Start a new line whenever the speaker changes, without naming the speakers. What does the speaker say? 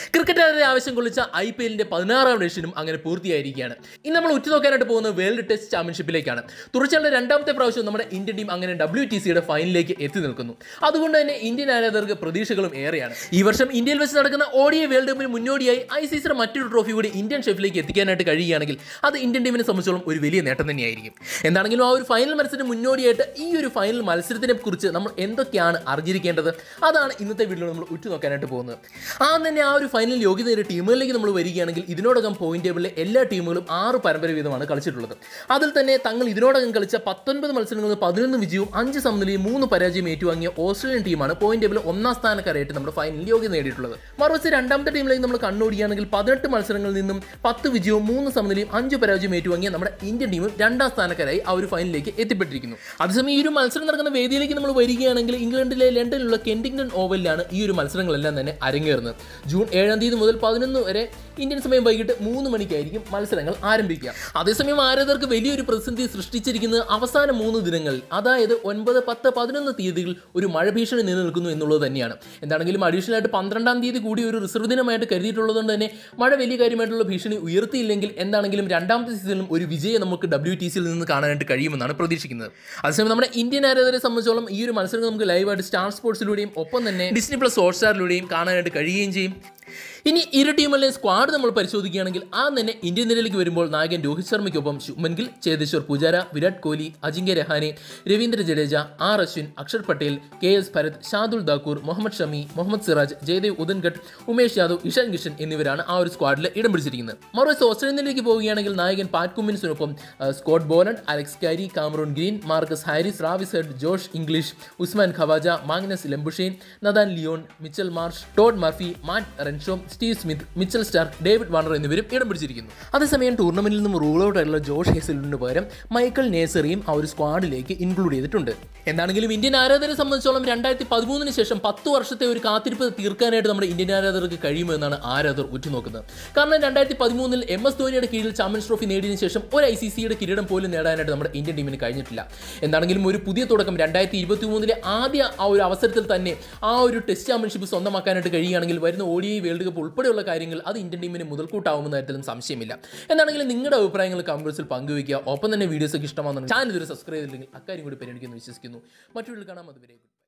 ക്രിക്കറ്റുകാരുടെ ആവശ്യം കൊള്ളിച്ച I P എല്ലിന്റെ പതിനാറാം എഡിഷനും അങ്ങനെ പൂർത്തിയായിരിക്കുകയാണ് ഇനി നമ്മൾ ഉറ്റുനോക്കാനായിട്ട് പോകുന്നത് വേൾഡ് ടെസ്റ്റ് ചാമ്പ്യൻഷിപ്പിലേക്കാണ് തുടർച്ചയായ രണ്ടാമത്തെ പ്രാവശ്യം നമ്മുടെ ഇന്ത്യൻ ടീം അങ്ങനെ ഡബ്ല്യു ടി സിയുടെ ഫൈനലിലേക്ക് എത്തി നിൽക്കുന്നു അതുകൊണ്ട് തന്നെ ഇന്ത്യൻ ആരാധകർക്ക് പ്രതീക്ഷകളും ഏറെയാണ് ഈ വർഷം ഇന്ത്യയിൽ വെച്ച് നടക്കുന്ന ഓഡിയ വേൾഡ് കപ്പിന് മുന്നോടിയായി ഐ സി സിയുടെ മറ്റൊരു ട്രോഫി കൂടി ഇന്ത്യൻ ഷെഫിലേക്ക് എത്തിക്കാനായിട്ട് കഴിയുകയാണെങ്കിൽ അത് ഇന്ത്യൻ ടീമിനെ സംബന്ധിച്ചോളം ഒരു വലിയ നേട്ടം തന്നെയായിരിക്കും എന്താണെങ്കിലും ആ ഒരു ഫൈനൽ മത്സരത്തിന് മുന്നോടിയായിട്ട് ഈ ഒരു ഫൈനൽ മത്സരത്തിനെ കുറിച്ച് നമ്മൾ എന്തൊക്കെയാണ് അറിഞ്ഞിരിക്കേണ്ടത് അതാണ് ഇന്നത്തെ വീഡിയോയിൽ നമ്മൾ ഉറ്റുനോക്കാനായിട്ട് പോകുന്നത് ആ തന്നെ ആ ഒരു ഫൈനൽ യോഗ്യത നേടിയ ടീമുകളിലേക്ക് നമ്മൾ വരികയാണെങ്കിൽ ഇതിനോടകം പോയിന്റ് ടേബിളിലെ എല്ലാ ടീമുകളും ആറ് പരമ്പര വീതമാണ് കളിച്ചിട്ടുള്ളത് അതിൽ തന്നെ തങ്ങൾ ഇതിനോടകം കളിച്ച പത്തൊൻപത് മത്സരങ്ങളിൽ പതിനൊന്ന് വിജയവും അഞ്ച് സമനിലയും മൂന്ന് പരാജയം ഏറ്റുവാങ്ങിയ ഓസ്ട്രേലിയൻ ടീമാണ് പോയിന്റ് ടേബിളിൽ ഒന്നാം സ്ഥാനക്കാരായിട്ട് നമ്മുടെ ഫൈനലിൽ യോഗ്യത നേടിയിട്ടുള്ളത് മറുവശത്ത് രണ്ടാമത്തെ ടീമിലേക്ക് നമ്മൾ കണ്ണോടിക്കുകയാണെങ്കിൽ പതിനെട്ട് മത്സരങ്ങളിൽ നിന്നും പത്ത് വിജയവും മൂന്ന് സമനിലയും അഞ്ച് പരാജയം ഏറ്റുവാങ്ങിയ നമ്മുടെ ഇന്ത്യൻ ടീമും രണ്ടാം സ്ഥാനക്കാരായി ആ ഒരു ഫൈനലിലേക്ക് എത്തിപ്പെട്ടിരിക്കുന്നു അതേസമയം ഈ ഒരു മത്സരം നടക്കുന്ന വേദിയിലേക്ക് നമ്മൾ വരികയാണെങ്കിൽ ഇംഗ്ലണ്ടിലെ ലണ്ടനിലുള്ള കെൻഡിങ്ടൺ ഓവലിലാണ് ഈ ഒരു മത്സരങ്ങളെല്ലാം തന്നെ അരങ്ങേറുന്നത് ജൂൺ ഏഴാം തീയതി മുതൽ പതിനൊന്ന് വരെ ഇന്ത്യൻ സമയം വൈകിട്ട് മൂന്ന് മണിക്കായിരിക്കും മത്സരങ്ങൾ ആരംഭിക്കുക അതേസമയം ആരാധകർക്ക് വലിയൊരു പ്രതിസന്ധി സൃഷ്ടിച്ചിരിക്കുന്നത് അവസാന മൂന്ന് ദിനങ്ങളിൽ അതായത് ഒൻപത് പത്ത് പതിനൊന്ന് തീയതികൾ ഒരു മഴ ഭീഷണി നിലനിൽക്കുന്നു എന്നുള്ളത് തന്നെയാണ് എന്താണെങ്കിലും അഡീഷണൽ ആയിട്ട് പന്ത്രണ്ടാം തീയതി കൂടി ഒരു റിസർവ് ദിനമായിട്ട് കരുതിയിട്ടുള്ളതുകൊണ്ട് തന്നെ മഴ വലിയ കാര്യമായിട്ടുള്ള ഭീഷണി ഉയർത്തിയില്ലെങ്കിൽ എന്താണെങ്കിലും രണ്ടാമത്തെ സീസണിലും ഒരു വിജയം നമുക്ക് ഡബ്ല്യു ടി സിയിൽ നിന്ന് കാണാനായിട്ട് കഴിയുമെന്നാണ് പ്രതീക്ഷിക്കുന്നത് അതേസമയം നമ്മുടെ ഇന്ത്യൻ ആരാധകരെ സംബന്ധിച്ചോളം ഈ ഒരു മത്സരം നമുക്ക് ലൈവായിട്ട് സ്റ്റാർ സ്പോർട്സിലൂടെയും ഒപ്പം തന്നെ ഡിസ്നി പ്ലസ് ഹോട്ട്സ്റ്റാറിലൂടെയും കാണാനായിട്ട് കഴിയുകയും ചെയ്യും ഇനി ഇരു ടീമിലെ സ്ക്വാഡ് നമ്മൾ പരിശോധിക്കുകയാണെങ്കിൽ ആ തന്നെ ഇന്ത്യൻ നിരയിലേക്ക് വരുമ്പോൾ നായകൻ രോഹിത് ശർമ്മയ്ക്കൊപ്പം Shubman Gill Cheteshwar Pujara Virat Kohli Ajinkya Rahane Ravindra Jadeja R Ashwin Axar Patel K S Bharat Shardul Thakur Mohammed Shami Mohammed Siraj Jaydev Unadkat Umesh Yadav Ishan Kishan എന്നിവരാണ് ആ ഒരു സ്ക്വാഡിൽ ഇടം പിടിച്ചിരിക്കുന്നത് മറുവശത്ത് ഓസ്ട്രേലിയയിലേക്ക് പോവുകയാണെങ്കിൽ നായകൻ പാറ്റ് കുമ്മിൻസിനൊപ്പം ആ, Scott Boland Alex Carey Cameron Green Marcus Harris Travis Head Josh Inglis Usman Khawaja Marnus Labuschagne Nathan Lyon Mitchell Marsh Todd Murphy Matt Renshaw Steve Smith Mitchell Starc David Warner എന്നിവരും ഇടം പിടിച്ചിരിക്കുന്നു അതേസമയം ടൂർണമെന്റിൽ നിന്നും റൂൾ ഔട്ട് ആയിട്ടുള്ള Josh ഹേസലിന് പകരം Michael നേസറിയും ആ ഒരു സ്ക്വാഡിലേക്ക് ഇൻക്ലൂഡ് ചെയ്തിട്ടുണ്ട് എന്താണെങ്കിലും ഇന്ത്യൻ ആരാധകരെ സംബന്ധിച്ചോളം രണ്ടായിരത്തി പതിമൂന്നിന് ശേഷം പത്ത് വർഷത്തെ ഒരു കാത്തിരിപ്പ് തീർക്കാനായിട്ട് നമ്മുടെ ഇന്ത്യൻ ആരാധകർക്ക് കഴിയുമെന്നാണ് ആരാധകർ ഉറ്റുനോക്കുന്നത് കാരണം രണ്ടായിരത്തി പതിമൂന്നിൽ എം എസ് ധോനിയുടെ കീഴിൽ ചാമ്പ്യൻസ് ട്രോഫി നേടിയതിനു ശേഷം ഒരു ഐ സി സിയുടെ കിരീടം പോലും നേടാനായിട്ട് നമ്മുടെ ഇന്ത്യൻ ടീമിന് കഴിഞ്ഞിട്ടില്ല എന്താണെങ്കിലും ഒരു പുതിയ തുടക്കം രണ്ടായിരത്തി ഇരുപത്തി മൂന്നിലെ ആദ്യ ആ ഒരു അവസരത്തിൽ തന്നെ ആ ഒരു ടെസ്റ്റ് ചാമ്പ്യൻഷിപ്പ് സ്വന്തമാക്കാനായിട്ട് കഴിയുകയാണെങ്കിൽ വരുന്ന O D I World Cup ഉൾപ്പെടെയുള്ള കാര്യങ്ങൾ അത് ഇന്ത്യൻ ടീമിന് മുതൽക്കൂട്ടാവുമെന്ന കാര്യത്തിലും സംശയമില്ല എന്താണെങ്കിലും നിങ്ങളുടെ അഭിപ്രായങ്ങൾ കമൻസിൽ പങ്കുവയ്ക്കുക ഒപ്പം തന്നെ വീഡിയോസ് ഒക്കെ ഇഷ്ടമാണെന്നുണ്ടെങ്കിൽ ചാനൽ ഇതുവരെ സബ്സ്ക്രൈബ് ചെയ്തില്ലെങ്കിൽ അക്കാര്യം കൂടി പരിഗണിക്കുന്നു വിശ്വസിക്കുന്നു മറ്റൊരു കാണാം അതുവരെ